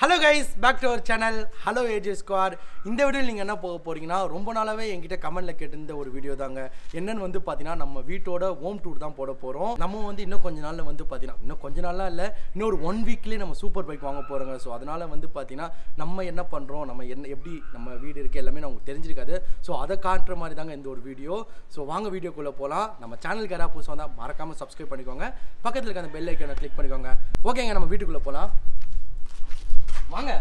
Hello guys back to our channel hello AJ square இந்த வீடியோவில் நீங்கள் என்ன போக போகிறீங்கன்னா ரொம்ப நாளாவே என்கிட்ட கமெண்ட்டில் கேட்டிருந்த ஒரு வீடியோ தாங்க என்னன்னு வந்து பார்த்தீங்கன்னா நம்ம வீட்டோட ஹோம் டூர் தான் போட போகிறோம் நம்ம வந்து இன்னும் கொஞ்ச நாளில் வந்து பார்த்தீங்கன்னா இன்னும் கொஞ்ச நாள்லாம் இல்லை இன்னும் ஒரு ஒன் வீக்லேயே நம்ம சூப்பர் பைக் வாங்க போகிறோங்க ஸோ அதனால் வந்து பார்த்தீங்கன்னா நம்ம என்ன பண்ணுறோம் நம்ம என்ன எப்படி நம்ம வீடு இருக்குது எல்லாமே நமக்கு தெரிஞ்சிருக்காது ஸோ அதை காட்டுற மாதிரி தாங்க இந்த ஒரு வீடியோ ஸோ வாங்க வீடியோக்குள்ளே போகலாம் நம்ம சேனலுக்கு யாராவது புதுசாக வந்தால் மறக்காமல் சப்ஸ்கிரைப் பண்ணிக்கோங்க பக்கத்தில் இருக்க அந்த பெல் ஐக்கானை கிளிக் பண்ணிக்கோங்க ஓகேங்க நம்ம வீட்டுக்குள்ளே போகலாம் வாங்க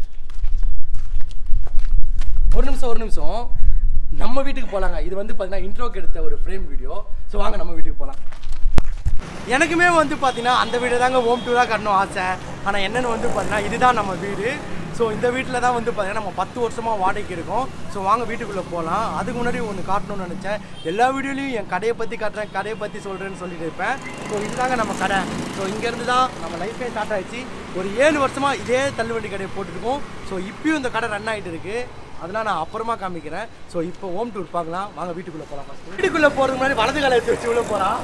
ஒரு நிமிஷம் ஒரு நிமிஷம் நம்ம வீட்டுக்கு போகலாங்க இது வந்து பார்த்தீங்கன்னா இன்ட்ரோக்கு எடுத்த ஒரு ஃப்ரேம் வீடியோ ஸோ வாங்க நம்ம வீட்டுக்கு போகலாம் எனக்குமே வந்து பார்த்தீங்கன்னா அந்த வீடு தாங்க ஹோம் டூராக கட்டணும் ஆசை ஆனால் என்னென்னு வந்து பார்த்தீங்கன்னா இதுதான் நம்ம வீடு ஸோ இந்த வீட்டில் தான் வந்து பார்த்தீங்கன்னா நம்ம பத்து வருஷமாக வாடகைக்கு இருக்கோம் ஸோ வாங்க வீட்டுக்குள்ளே போகலாம் அதுக்கு முன்னாடி ஒன்று காட்டணும்னு நினச்சேன் எல்லா வீடியோலையும் என் கடையை பற்றி காட்டுறேன் கடையை பற்றி சொல்கிறேன்னு சொல்லிட்டு இருப்பேன் ஸோ இதுதாங்க நம்ம கடை ஸோ இங்கேருந்து தான் நம்ம லைஃபே ஸ்டார்ட் ஆயிடுச்சு ஒரு ஏழு வருஷமாக இதே தள்ளுவண்டி கடையை போட்டுருக்கோம் ஸோ இப்பயும் இந்த கடை ரன் ஆகிட்டு இருக்கு அதெல்லாம் நான் அப்புறமா காமிக்கிறேன் ஸோ இப்போ ஹோம் டூர் பார்க்கலாம் வாங்க வீட்டுக்குள்ளே போகலாம் ஃபஸ்ட் வீட்டுக்குள்ளே போகிறதுக்கு முன்னாடி வலது காலை எடுத்து வச்சு உள்ளே போகலாம்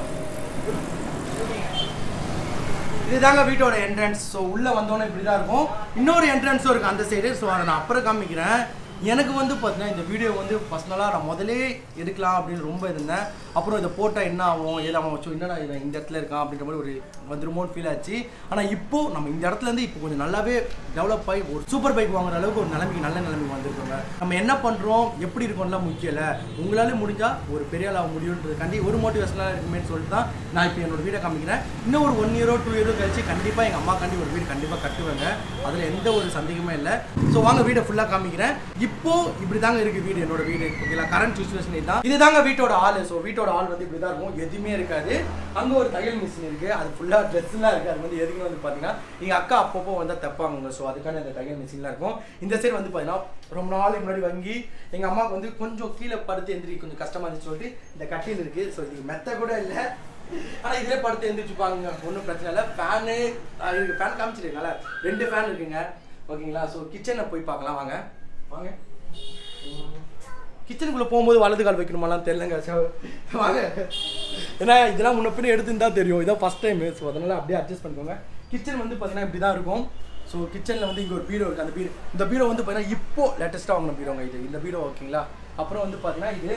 இதுதாங்க வீட்டோட என்ட்ரன்ஸ் ஸோ உள்ளே வந்தோன்னே இப்படி தான் இருக்கும் இன்னொரு என்ட்ரன்ஸும் இருக்குது அந்த சைடு ஸோ அதை நான் அப்புறம் காமிக்கிறேன் எனக்கு வந்து பார்த்தீங்கன்னா இந்த வீடியோ வந்து பர்சனலாக நான் முதலே எடுக்கலாம் அப்படின்னு ரொம்ப இருந்தேன் அப்புறம் இதை போட்டால் என்ன ஆகும் ஏதாகும் வச்சு என்னடா இவன் இந்த இடத்துல இருக்கான் அப்படின்ற மாதிரி ஒரு வந்துருமோன்னு ஃபீல் ஆச்சு ஆனால் இப்போ நம்ம இந்த இடத்துல இருந்து இப்போ கொஞ்சம் நல்லாவே டெவலப் ஆகி ஒரு சூப்பர் பைக் வாங்குற அளவுக்கு ஒரு நிலைமைக்கு நல்ல நிலைமைக்கு வந்திருக்கோங்க நம்ம என்ன பண்ணுறோம் எப்படி இருக்கோம்லாம் முக்கியம் இல்லை உங்களால முடிஞ்சால் ஒரு பெரிய ஆள் ஆக முடியுன்றதுக்காண்டி ஒரு மோட்டிவேஷனாக இருக்குமே சொல்லிட்டு தான் நான் இப்போ என்னோட வீடை காமிக்கிறேன் இன்னும் ஒரு ஒன் இயரோ டூ இயரோ கழிச்சு கண்டிப்பாக எங்கள் அம்மாக்காண்டி ஒரு வீடு கண்டிப்பாக கட்டுவேங்க அதில் எந்த ஒரு சந்தேகமே இல்லை ஸோ வாங்க வீடை ஃபுல்லாக காமிக்கிறேன் இப்போ இப்படி தாங்க இருக்குது வீடு என்னோட வீடு ஓகேங்களா கரண்ட் சுச்சுவேஷன் இதுதான் இதுதாங்க வீட்டோட ஆள் ஸோ வீட்டோட ஆள் வந்து இப்படி தான் இருக்கும் எதுவுமே இருக்காது அங்கே ஒரு தையல் மிஷின் இருக்குது அது ஃபுல்லாக ட்ரெஸ்லாம் இருக்குது அது வந்து எதுக்குன்னு வந்து பார்த்தீங்கன்னா எங்கள் அக்கா அப்பப்போ வந்தால் தைப்பாங்க ஸோ அதுக்கான அந்த தையல் மிஷின்லாம் இருக்கும் இந்த சைடு வந்து பார்த்தீங்கன்னா ரொம்ப நாளைக்கு முன்னாடி வாங்கி எங்கள் அம்மாவுக்கு வந்து கொஞ்சம் கீழே படுத்து எந்திரி கொஞ்சம் கஷ்டமாக இருந்துச்சு சொல்லிட்டு இந்த கட்டில் இருக்குது ஸோ இது மெத்த கூட இல்லை ஆனால் இதிலே படுத்து எழுந்திரிச்சுப்பாங்க ஒன்றும் பிரச்சனை இல்லை ஃபேனு இருக்கு ஃபேன் காமிச்சிருக்கீங்களா ரெண்டு ஃபேன் இருக்குங்க ஓகேங்களா ஸோ கிச்சனை போய் பார்க்கலாம் வாங்க வாங்க கிச்சனுக்குள்ளே போகும்போது வலது கால் வைக்கணுமாலாம் தெரியலங்க ஸோ வாங்க ஏன்னா இதெல்லாம் முன்ன பின்ன எடுத்துன்னு தான் தெரியும் இதான் ஃபஸ்ட் டைம் ஸோ அதனால் அப்படியே அட்ஜஸ்ட் பண்ணிக்கோங்க கிச்சன் வந்து பார்த்தீங்கன்னா இப்படி தான் இருக்கும் ஸோ கிச்சனில் வந்து இங்கே ஒரு பீரோ இருக்குது அந்த பீரோ இந்த பீரோ வந்து பார்த்தீங்கன்னா இப்போ லேட்டஸ்ட்டாக வாங்கின பீரோங்க இது இந்த பீரோ ஓகேங்களா அப்புறம் வந்து பார்த்தீங்கன்னா இது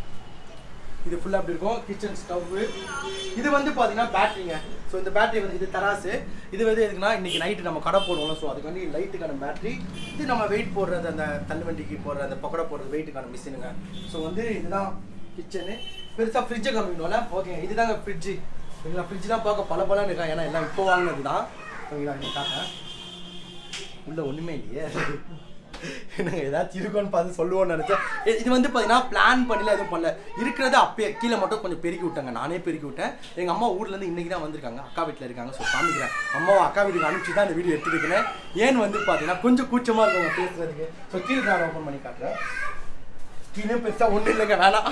இது ஃபுல்லாக அப்படி இருக்கும் கிச்சன் ஸ்டவ்வு இது வந்து பார்த்தீங்கன்னா பேட்டரிங்க ஸோ இந்த பேட்டரி வந்து இது தராசு இது வந்து எதுக்குன்னா இன்னைக்கு நைட்டு நம்ம கடை போடுவோம்ல ஸோ அதுக்கு வந்து லைட்டுக்கான பேட்டரி இது நம்ம வெயிட் போடுறது அந்த தள்ளுவண்டிக்கு போடுற அந்த பக்கோடா போடுறது வெயிட்டுக்கான மிஷினுங்க ஸோ வந்து இதுதான் கிச்சனு பெருசாக ஃப்ரிட்ஜை காமிக்கணும்ல ஓகே இதுதாங்க ஃப்ரிட்ஜு ஓகேங்களா ஃப்ரிட்ஜ்லாம் பார்க்க பல பலன்னு இருக்கா ஏன்னா எல்லாம் இப்போ வாங்கினது தான் ஓகேங்களா இங்கே காட்டுறேன் உள்ள ஒன்றுமே இல்லையே என்னங்க ஏதாச்சும் இருக்கும்னு பார்த்து சொல்லுவோம்னு நினச்சேன் இ- இது வந்து பார்த்தீங்கன்னா பிளான் பண்ணல எதுவும் பண்ணல இருக்கிறத அப்பயே கீழே மட்டும் கொஞ்சம் பெருக்கி விட்டாங்க நானே பெருக்கி விட்டேன் எங்கள் அம்மா ஊர்லேருந்து இன்றைக்கி தான் வந்திருக்காங்க அக்கா வீட்டில் இருக்காங்க ஸோ காமிக்கிறேன் அம்மாவை அக்கா வீட்டுக்கு அனுப்பிச்சு தான் இந்த வீடியோ எடுத்துருக்கேன் ஏன்னு வந்து பார்த்தீங்கன்னா கொஞ்சம் கூச்சமாக இருக்கும் அவங்க பேசுறதுக்கு ஸோ கீழே நான் ஓப்பன் பண்ணி காட்டுறேன் கீழே பெருசாக ஒன்றும் இல்லைங்க வேணாம்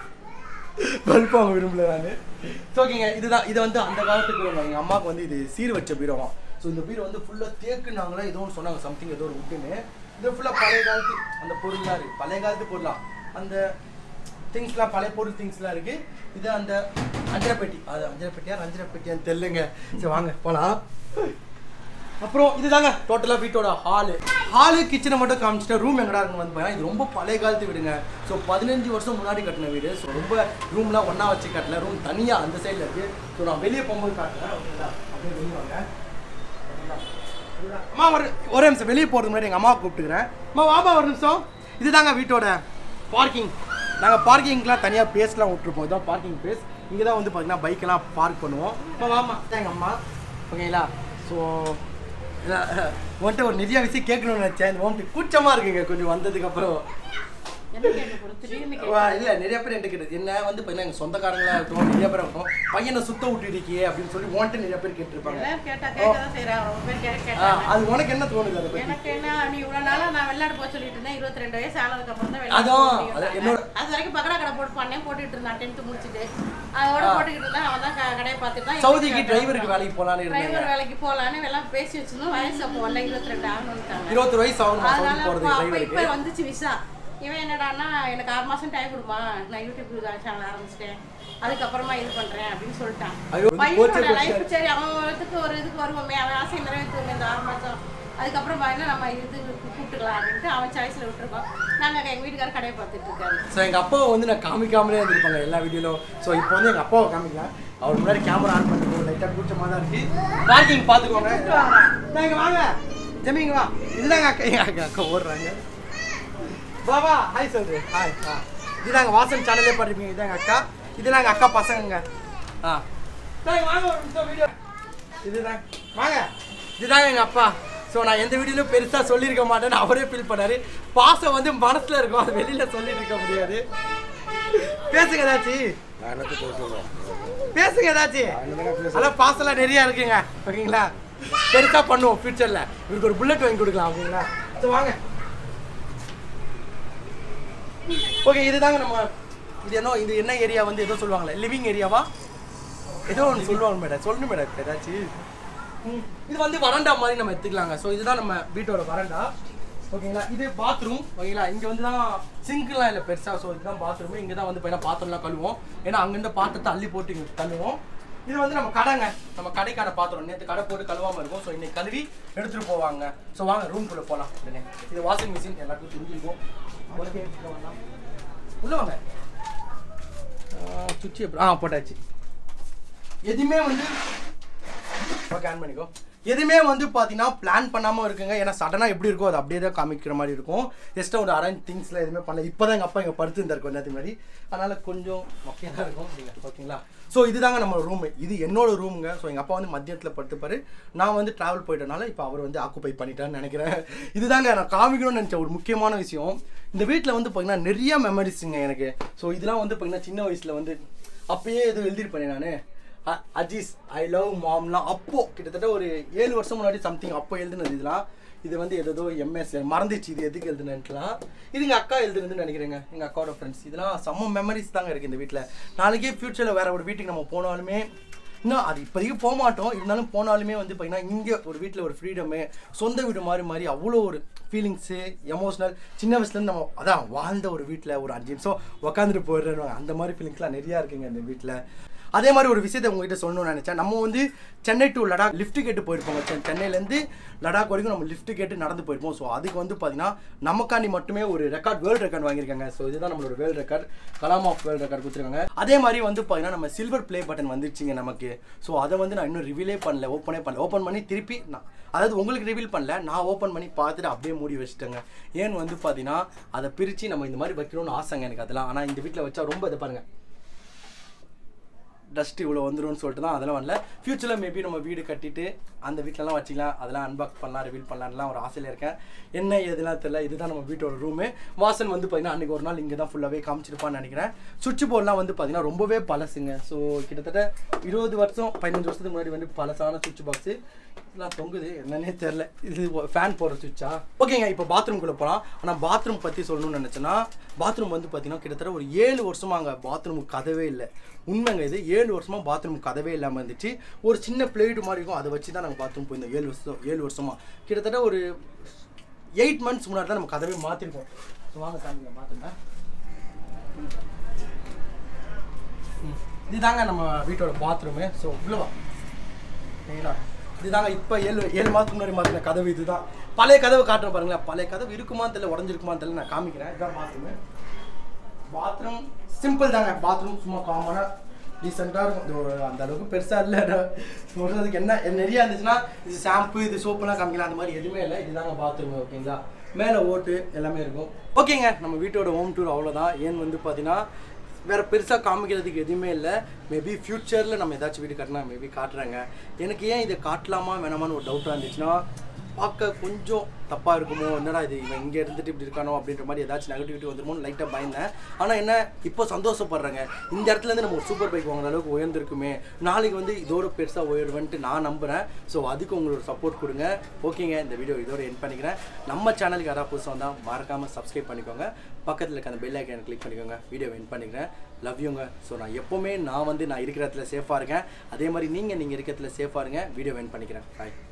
பல்ப் அவங்க விரும்பல நான் ஸோ ஓகேங்க இதுதான் இது வந்து அந்த காலத்துக்கு எங்கள் அம்மாவுக்கு வந்து இது சீர் வச்ச பீரோவாம் ஸோ இந்த பீரோ வந்து ஃபுல்லாக தேக்குனாங்களே ஏதோ ஒன்று சொன்னாங்க சம்திங் ஏதோ ஒரு உட்டுன்னு இது ஃபுல்லாக பழைய காலத்து அந்த பொருள்லாம் இருக்குது பழைய காலத்து பொருளா அந்த திங்ஸ்லாம் பழைய பொருள் திங்ஸ்லாம் இருக்குது இது அந்த அஞ்சரை பெட்டி அது அஞ்சரை பெட்டியா அஞ்சரை பெட்டியான்னு தெரியலங்க சரி வாங்க போகலாம் அப்புறம் இதுதாங்க டோட்டலாக வீட்டோட ஹாலு ஹாலு கிச்சனை மட்டும் காமிச்சிட்டா ரூம் எங்கடா இருக்குன்னு வந்து பாருங்க இது ரொம்ப பழைய காலத்து வீடுங்க ஸோ பதினஞ்சு வருஷம் முன்னாடி கட்டின வீடு ஸோ ரொம்ப ரூம்லாம் ஒன்றா வச்சு கட்டல ரூம் தனியாக அந்த சைடில் இருக்குது ஸோ நான் வெளியே போகும்போது காட்டுறேன் ஓகேங்களா அப்படியே வெளியே வாங்க ஓகேங்களா? இதுதான். அம்மா ஒரு ஒரே நிமிஷம் வெளியே போகிறதுக்கு முன்னாடி எங்கள் அம்மாவை கூப்பிட்டுக்கிறேன் அம்மா வாமா ஒரு நிமிஷம் இதுதாங்க வீட்டோட பார்க்கிங் நாங்கள் பார்க்கிங்லாம் தனியாக பேஸ்லாம் விட்டுருப்போம் இதான் பார்க்கிங் பேஸ் இங்கே தான் வந்து பார்த்தீங்கன்னா பைக்கெல்லாம் பார்க் பண்ணுவோம் அம்மா வாமா இதான் எங்கள் அம்மா ஓகேங்களா ஸோ உன்கிட்ட ஒரு நிறைய விஷயம் கேட்கணும்னு நினச்சேன் இந்த ஓம்டி கூச்சமாக இருக்குங்க கொஞ்சம் வந்ததுக்கப்புறம் என்ன கேட்க போற? திடீர்னு கேட்க. வா, இல்ல நிறைய பேர் என்கிட்ட கேட்டது என்ன வந்து பார்த்தீங்கன்னா எங்க சொந்தக்காரங்களா இருக்கட்டும் நிறைய பேர் இருக்கட்டும் பையனை சுத்த விட்டுருக்கியே அப்படின்னு சொல்லி உன்கிட்ட நிறைய பேர் கேட்டிருப்பாங்க எல்லாரும் கேட்டா கேட்கதான் செய்றாங்க. ரொம்ப பேர் கேட்க ஆ, கேட்டாங்க. அது உனக்கு என்ன தோணுது அதை பத்தி எனக்கு என்ன நீ இவ்வளவு நாளா நான் வெள்ளாடு போக சொல்லிட்டு இருந்தேன் இருபத்தி ரெண்டு வயசு ஆனதுக்கு அப்புறம் தான் வெள்ளாடு அதான், போக முடியும் அது நாங்க. என்னோட- அது வரைக்கும் பக்கடா கடை போட்டு பண்ணேன் போட்டுட்டு இருந்தான் டென்த் முடிச்சுட்டு அதோட போட்டுக்கிட்டு இருந்தான் அவன் தான் க- கடையை பார்த்துட்டு தான் சவுதிக்கு டிரைவருக்கு வேலைக்கு போலான்னு இருந்தேங்க டிரைவர் வேலைக்கு போலான்னு எல்லாம் பேசி வச்சிருந்தோம் வயசு அப்போ வரல இருபத்தி ரெண்டு ஆகணும்ட்டாங்க இருபத்தி வயசு ஆகணுமா சவுதி அதனால போறது அப்போ- அப்போ டிரைவருக்கு இப்ப வந்துச்சு விசா இவன் என்னடான்னா எனக்கு ஆறு மாசம் டைம் கொடுமா நான் யூடியூப் சேனல் ஆரம்பிச்சிட்டேன் அதுக்கப்புறமா இது பண்றேன் அப்படின்னு சொல்லிட்டான் ஐயோ, வந்து பையனோட கோச்சை லைஃப் கோச்சை. சரி அவன் இதுக்கு ஒரு இதுக்கு வருவோமே அவன் ஆசை நிறைவேற்றுவோமே இந்த ஆறு மாசம் அதுக்கப்புறம் பார்த்தீங்கன்னா நம்ம இது கூப்பிட்டுக்கலாம் அப்படின்ட்டு அவன் சாய்ஸில் விட்டுருக்கோம் நாங்கள் எங்கள் வீட்டுக்காரர் கடையை பார்த்துட்டு இருக்காரு ஸோ எங்கள் அப்பாவை வந்து நான் காமிக்காமலே இருந்திருப்பாங்க எல்லா வீடியோலும் ஸோ இப்போ வந்து எங்கள் அப்பாவை காமிக்கலாம் அவர் முன்னாடி கேமரா ஆன் பண்ணிட்டு லைட்டாக கூச்சமாக தான் இருக்கு பார்க்கிங் பார்த்துக்கோங்க இங்க வாங்க ஜமி இங்க வா இதுதாங்க அக்கா எங்க அக்கா அக்கா ஓடுறாங்க வா வா ஹாய் சொல்லு ஹாய் ஆ இதுதாங்க வாசன் சேனலே பண்ணிருப்பீங்க இதாங்க அக்கா இதுதாங்க அக்கா பசங்க ஆ இந்தாங்க, வாங்க ஒரு நிமிஷம் வீடியோ இதுதான் வாங்க இதுதாங்க எங்கள் அப்பா ஸோ நான் எந்த வீடியோலையும் பெருசாக சொல்லியிருக்க மாட்டேன்னு அவரே ஃபீல் பண்ணாரு பாசம் வந்து மனசில் இருக்கும் அது வெளியில் சொல்லிட்டு இருக்க முடியாது பேசுங்க ஏதாச்சும் நான் என்னத்த பேசுவேன் பேசுங்க ஏதாச்சும் அதெல்லாம் பாசம்லாம் நிறைய இருக்குங்க ஓகேங்களா பெருசாக பண்ணுவோம் ஃபியூச்சரில் இவருக்கு ஒரு புல்லட் வாங்கி கொடுக்கலாம் ஓகேங்களா ஸோ வாங்க ஓகே இதுதாங்க நம்ம இது என்ன இது என்ன ஏரியா வந்து ஏதோ சொல்லுவாங்களே லிவிங் ஏரியாவா ஏதோ ஒன்று சொல்லுவாங்க மேடம் சொல்லணும் மேடம் இப்போ ஏதாச்சும் ம், இது வந்து வறண்டா மாதிரி நம்ம எடுத்துக்கலாங்க ஸோ இதுதான் நம்ம வீட்டோட வறண்டா ஓகேங்களா இது பாத்ரூம் ஓகேங்களா இங்கே வந்து தான் சிங்க்லாம் இல்லை பெருசாக ஸோ இதுதான் பாத்ரூம் இங்கே தான் வந்து பார்த்தீங்கன்னா பாத்திரம்லாம் கழுவோம் ஏன்னா அங்கேருந்து பாத்திரத்தை அள்ளி போட்டு இங்கே தள்ளுவோம் இது வந்து நம்ம கடைங்க நம்ம கடைக்கான பாத்திரம் நேற்று கடை போட்டு கழுவாம இருக்கும் ஸோ இன்னைக்கு கழுவி எடுத்துட்டு போவாங்க ஸோ வாங்க ரூம்குள்ளே போகலாம் உடனே இது வாஷிங் மிஷின் எல்லாத்துக்கும் தெரிஞ்சிருக்கும் ஓகே உள்ள வரலாம். உள்ள வாங்க சுவிட்ச் எப்படி ஆ போட்டாச்சு எதுவுமே வந்து ஓகே ஆன் பண்ணிக்கோ எதுவுமே வந்து பார்த்தீங்கன்னா பிளான் பண்ணாமல் இருக்குங்க ஏன்னா சடனாக எப்படி இருக்கோ அது அப்படியே தான் காமிக்கிற மாதிரி இருக்கும் ஜஸ்ட்டாக ஒரு அரேஞ்ச் திங்ஸில் எதுவுமே பண்ணல இப்போ தான் எங்கள் அப்பா இங்கே படுத்துருந்தார் கொஞ்ச நேரத்துக்கு முன்னாடி அதனால் கொஞ்சம் மொக்கையாக தான் இருக்கும் அப்படிங்க ஓகேங்களா ஸோ இதுதாங்க நம்ம ரூமு இது என்னோட ரூமுங்க ஸோ எங்கள் அப்பா வந்து மதியத்தில் படுத்துப்பாரு நான் வந்து ட்ராவல் போயிட்டனால இப்போ அவர் வந்து ஆக்குப்பை பண்ணிட்டான்னு நினைக்கிறேன் இதுதாங்க நான் காமிக்கணும்னு நினச்ச ஒரு முக்கியமான விஷயம் இந்த வீட்டில் வந்து பார்த்தீங்கன்னா நிறைய மெமரிஸுங்க எனக்கு ஸோ இதெல்லாம் வந்து பார்த்தீங்கன்னா சின்ன வயசில் வந்து அப்பயே எதுவும் எழுதிருப்பேன் நான் அ- அஜீஸ் ஐ லவ் மாம்லாம் அப்போ கிட்டத்தட்ட ஒரு ஏழு வருஷம் முன்னாடி சம்திங் அப்போ எழுதுனது இதெல்லாம் இது வந்து ஏதோ எம்எஸ் மறந்துச்சு இது எதுக்கு எழுதுனேன்ட்டுலாம் இது எங்கள் அக்கா எழுதுனதுன்னு நினைக்கிறேங்க எங்கள் அக்காவோட ஃப்ரெண்ட்ஸ் இதெல்லாம் செம்ம மெமரிஸ் தாங்க இருக்குது இந்த வீட்டில் நாளைக்கே ஃப்யூச்சரில் வேற ஒரு வீட்டுக்கு நம்ம போனாலுமே இன்னும் அது இப்போதைக்கு போக மாட்டோம் இருந்தாலும் போனாலுமே வந்து பார்த்தீங்கன்னா இங்கே ஒரு வீட்டில் ஒரு ஃப்ரீடமு சொந்த வீடு மாதிரி மாதிரி அவ்வளோ ஒரு ஃபீலிங்ஸு எமோஷ்னல் சின்ன வயசுலேருந்து நம்ம அதான் வாழ்ந்த ஒரு வீட்டில் ஒரு அஞ்சு நிமிஷம் உக்காந்துட்டு போயிடுறேன் அந்த மாதிரி ஃபீலிங்ஸ்லாம் நிறையா இருக்குங்க இந்த வீட்டில் அதே மாதிரி ஒரு விஷயத்தை உங்ககிட்ட சொல்லணும்னு நினச்சேன் நம்ம வந்து சென்னை டு லடாக் லிஃப்ட் கேட்டு போயிருப்போங்க சென் சென்னையிலேருந்து லடாக் வரைக்கும் நம்ம லிஃப்ட் கேட்டு நடந்து போயிருப்போம் ஸோ அதுக்கு வந்து பார்த்தீங்கன்னா நமக்காண்டி மட்டுமே ஒரு ரெக்கார்ட் வேர்ல்டு ரெக்கார்ட் வாங்கியிருக்காங்க ஸோ இதுதான் நம்மளோட world record Kalam of world record கொடுத்துருக்காங்க அதே மாதிரி வந்து பார்த்தீங்கன்னா நம்ம சில்வர் ப்ளே பட்டன் வந்துருச்சுங்க நமக்கு ஸோ அதை வந்து நான் இன்னும் ரிவீலே பண்ணல ஓப்பனே பண்ணல ஓப்பன் பண்ணி திருப்பி நான் அதாவது உங்களுக்கு ரிவீல் பண்ணல நான் ஓப்பன் பண்ணி பார்த்துட்டு அப்படியே மூடி வச்சுட்டேங்க ஏன் வந்து பார்த்தீங்கன்னா அதை பிரித்து நம்ம இந்த மாதிரி வைக்கணும்னு ஆசைங்க எனக்கு அதெல்லாம் ஆனால் இந்த வீட்டில் வச்சா ரொம்ப இதை பாருங்க டஸ்ட் இவ்வளோ வந்துரும்னு சொல்லிட்டு தான் அதெல்லாம் வரல ஃப்யூச்சரில் மேபி நம்ம வீடு கட்டிட்டு அந்த வீட்டிலலாம் வச்சுக்கலாம் அதெல்லாம் அன்பாக்ஸ் பண்ணலாம் ரிவீல் பண்ணலாம்லாம் ஒரு ஆசையில் இருக்கேன் என்ன எதுலாம் தெரியல இதுதான் நம்ம வீட்டோட ரூமு வாசன் வந்து பார்த்தீங்கன்னா அன்றைக்கி ஒரு நாள் இங்கே தான் ஃபுல்லாகவே காமிச்சிருப்பான்னு நினைக்கிறேன் சுவிட்ச் போர்ட்லாம் வந்து பார்த்தீங்கன்னா ரொம்பவே பழசுங்க ஸோ கிட்டத்தட்ட இருபது வருஷம் பதினஞ்சு வருஷத்துக்கு முன்னாடி வந்து பழசான சுவிட்ச் பாக்ஸு இதெல்லாம் தொங்குது என்னன்னே தெரில இது ஃபேன் போடுற சுவிட்சா ஓகேங்க இப்போ பாத்ரூம்குள்ளே போகலாம் ஆனால் பாத்ரூம் பற்றி சொல்லணும்னு நினச்சேன்னா பாத்ரூம் வந்து பார்த்தீங்கன்னா கிட்டத்தட்ட ஒரு ஏழு வருஷமாங்க பாத்ரூமுக்கு கதவே இல்லை உண்மைங்க இது ஏழு வருஷமாக பாத்ரூம் கதவே இல்லாமல் இருந்துச்சு ஒரு சின்ன பிளேட்டு மாதிரி இருக்கும் அதை வச்சு தான் நாங்கள் பாத்ரூம் போயிருந்தோம் ஏழு வருஷம் ஏழு வருஷமா கிட்டத்தட்ட ஒரு எயிட் மந்த்ஸ் முன்னாடி தான் நம்ம கதவே மாற்றிருக்கோம் ஸோ வாங்க சாமிங்க மாற்றுங்க இதுதாங்க நம்ம வீட்டோட பாத்ரூமு ஸோ உள்ளவா சரிங்களா இதுதாங்க இப்போ ஏழு ஏழு மாதத்துக்கு முன்னாடி மாற்றின கதவு இதுதான் பழைய கதவு காட்டுறேன் பாருங்களேன் பழைய கதவு இருக்குமான்னு தெரியல உடஞ்சிருக்குமான்னு தெரியல நான் காமிக்கிறேன் இதுதான் பாத்ரூமு பாத்ரூம் சிம்பிள் தாங்க பாத்ரூம் சும்மா காமனாக டீசெண்டாக இருக்கும் இது ஒரு அந்த அளவுக்கு பெருசாக இல்லை சொல்கிறதுக்கு என்ன நிறைய இருந்துச்சுன்னா இது ஷாம்பு இது சோப்புலாம் காமிக்கலாம் அந்த மாதிரி எதுவுமே இல்லை இதுதாங்க பாத்ரூம் ஓகேங்களா மேலே ஓட்டு எல்லாமே இருக்கும் ஓகேங்க நம்ம வீட்டோட ஹோம் டூர் அவ்வளோதான் ஏன் வந்து பார்த்தீங்கன்னா வேற பெருசாக காமிக்கிறதுக்கு எதுவுமே இல்லை மேபி ஃப்யூச்சரில் நம்ம ஏதாச்சும் வீடு கட்டினா மேபி காட்டுறாங்க எனக்கு ஏன் இதை காட்டலாமா வேணாமான்னு ஒரு டவுட்டாக இருந்துச்சுன்னா பார்க்க கொஞ்சம் தப்பாக இருக்குமோ என்னடா இது இவன் இங்கே இருந்துட்டு இப்படி இருக்கானோ அப்படின்ற மாதிரி ஏதாச்சும் நெகட்டிவிட்டி வந்துருமோன்னு லைட்டாக பயந்தேன் ஆனால் என்ன இப்போ சந்தோஷப்படுறேங்க இந்த இடத்துலேருந்து நம்ம ஒரு சூப்பர் பைக் வாங்குற அளவுக்கு உயர்ந்திருக்குமே நாளைக்கு வந்து இதோட பெருசாக உயர்வேன்ட்டு நான் நம்புகிறேன் ஸோ அதுக்கு உங்களோட சப்போர்ட் கொடுங்க ஓகேங்க இந்த வீடியோ இதோட என் பண்ணிக்கிறேன் நம்ம சேனலுக்கு யாராவது புதுசாக வந்தால் மறக்காமல் சப்ஸ்கிரைப் பண்ணிக்கோங்க பக்கத்தில் இருக்க அந்த பெல் ஐக்கான கிளிக் பண்ணிக்கோங்க வீடியோ என் பண்ணிக்கிறேன் லவ் யூங்க ஸோ நான் எப்போவுமே நான் வந்து நான் இருக்கிற இடத்துல சேஃபாக இருக்கேன் அதே மாதிரி நீங்கள் நீங்கள் இருக்கிற இடத்துல சேஃபாக இருங்க வீடியோ என் பண்ணிக்கிறேன் பாய்